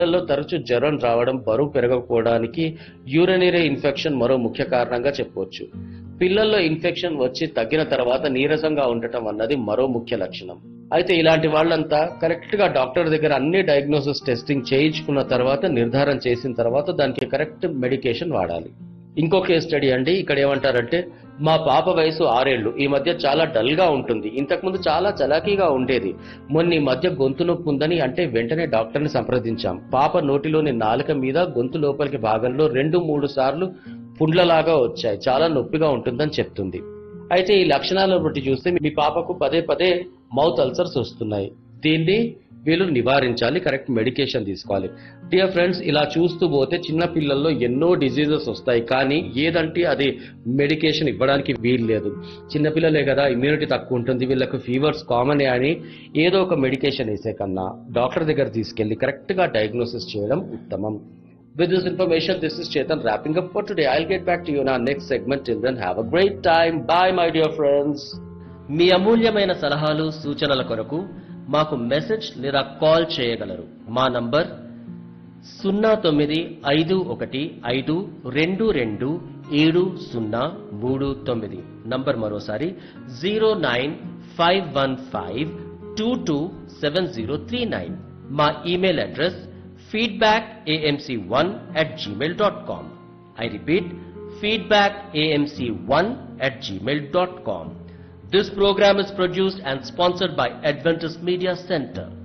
పిల్లల్లో తరచూ జ్వరం రావడం బరువు పెరగకపోవడానికి యూరినరీ ఇన్ఫెక్షన్ మరో ముఖ్య కారణంగా చెప్పవచ్చు పిల్లల్లో ఇన్ఫెక్షన్ వచ్చి తగ్గిన తర్వాత నీరసంగా ఉండటం అన్నది మరో ముఖ్య లక్షణం అయితే ఇలాంటి వాళ్ళంతా కరెక్ట్ గా డాక్టర్ దగ్గర అన్ని డయాగ్నోసిస్ టెస్టింగ్ చేయించుకున్న తర్వాత నిర్ధారణ చేసిన తర్వాత దానికి కరెక్ట్ మెడికేషన్ వాడాలి ఇంకో కేస్ స్టడీ అండి ఇక్కడ ఏమంటారంటే మా పాప వయసు ఆరేళ్లు ఈ మధ్య చాలా డల్ గా ఉంటుంది ఇంతకుముందు చాలా చలాకీగా ఉండేది మొన్న ఈ మధ్య గొంతు నొప్పి ఉందని అంటే వెంటనే డాక్టర్ని సంప్రదించాం పాప నోటిలోని నాలుక మీద గొంతు లోపలికి భాగంలో రెండు మూడు సార్లు పుండ్లలాగా వచ్చాయి చాలా నొప్పిగా ఉంటుందని చెప్తుంది అయితే ఈ లక్షణాలను బట్టి చూస్తే మీ పాపకు పదే పదే మౌత్ అల్సర్స్ వస్తున్నాయి దీన్ని వీళ్ళు నివారించాలి కరెక్ట్ మెడికేషన్ తీసుకోవాలి డియర్ ఫ్రెండ్స్ ఇలా చూస్తూ పోతే చిన్న పిల్లల్లో ఎన్నో డిసీజెస్ వస్తాయి కానీ ఏదంటే అది మెడికేషన్ ఇవ్వడానికి వీలు లేదు చిన్నపిల్లలే కదా ఇమ్యూనిటీ తక్కువ ఉంటుంది వీళ్ళకు ఫీవర్స్ కామన్ అని ఏదో ఒక మెడికేషన్ వేసే కన్నా డాక్టర్ దగ్గర తీసుకెళ్లి కరెక్ట్ గా డయాగ్నోసిస్ చేయడం ఉత్తమం With this information, this is Chetan wrapping up for today. I'll get back to you in our next segment. Till then, have a great time. Bye, my dear friends. మీ అమూల్యమైన సలహాలు సూచనల కొరకు మాకు message లేదా call చేయగలరు మా number సున్నా తొమ్మిది ఐదు ఒకటి ఐదు రెండు రెండు ఏడు సున్నా మూడు తొమ్మిది నంబర్ మరోసారి zero nine five one five two two seven zero three nine మా email address feedback AMC one at Gmail dot com I repeat feedback amc1 at gmail.com. This program is produced and sponsored by Adventist Media Center.